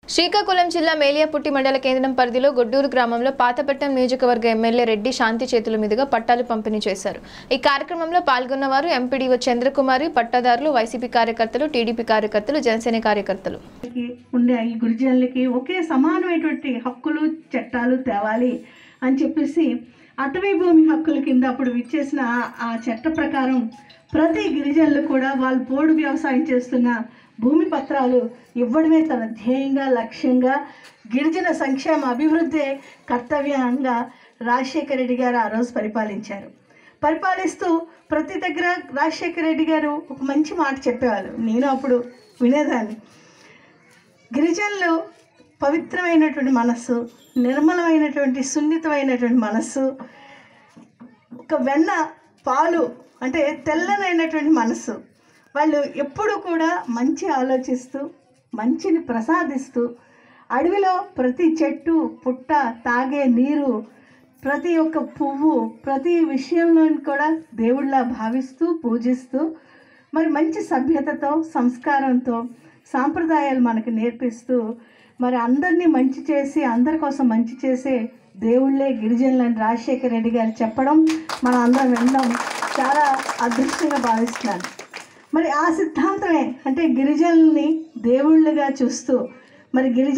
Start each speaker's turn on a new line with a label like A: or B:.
A: శ్రీకాకుళం జిల్లా మేలియాపుట్టి మండల కేంద్రం పరిధిలో గొడ్డూరు గ్రామంలో పాతపట్నం నియోజకవర్గ ఎమ్మెల్యే రెడ్డి శాంతి చేతుల మీదుగా పట్టాలు పంపిణీ చేశారు ఈ కార్యక్రమంలో పాల్గొన్న వారు ఎంపీడీఓ చంద్రకుమారి పట్టాదారులు వైసీపీ కార్యకర్తలు టీడీపీ కార్యకర్తలు జనసేన కార్యకర్తలు
B: కి ఉండే ఈ గిరిజనులకి ఒకే సమానమైనటువంటి హక్కులు చట్టాలు తేవాలి అని చెప్పేసి అటవీ భూమి హక్కుల కింద అప్పుడు విచ్చేసిన ఆ- ఆ చట్ట ప్రకారం ప్రతి గిరిజనులు కూడా వాళ్ళు పోడు వ్యవసాయం చేస్తున్న భూమి పత్రాలు ఇవ్వడమే తన ధ్యేయంగా లక్ష్యంగా గిరిజన సంక్షేమ అభివృద్ధి కర్తవ్యంగా రాజశేఖర రెడ్డి గారు ఆ రోజు పరిపాలించారు పరిపాలిస్తూ ప్రతి దగ్గర రాజశేఖర రెడ్డి గారు ఒక మంచి మాట చెప్పేవాళ్ళు నేను అప్పుడు వినేదాన్ని గిరిజనులు పవిత్రమైనటువంటి మనస్సు నిర్మలమైనటువంటి సున్నితమైనటువంటి మనస్సు ఒక వెన్న పాలు అంటే తెల్లనైనటువంటి మనస్సు వాళ్ళు ఎప్పుడూ కూడా మంచి ఆలోచిస్తూ మంచిని ప్రసాదిస్తూ అడవిలో ప్రతి చెట్టు పుట్ట తాగే నీరు ప్రతి ఒక్క పువ్వు ప్రతి విషయంలో కూడా దేవుళ్ళ భావిస్తూ పూజిస్తూ మరి మంచి సభ్యతతో సంస్కారంతో సాంప్రదాయాలు మనకు నేర్పిస్తూ మరి అందరినీ మంచి చేసి అందరి కోసం మంచి చేసే దేవుళ్ళే గిరిజనులని రాజశేఖర రెడ్డి గారు చెప్పడం మన అందరం వినడం చాలా అదృష్టంగా భావిస్తున్నాను మరి ఆ సిద్ధాంతమే అంటే గిరిజనుల్ని దేవుళ్ళుగా చూస్తూ మరి గిరిజ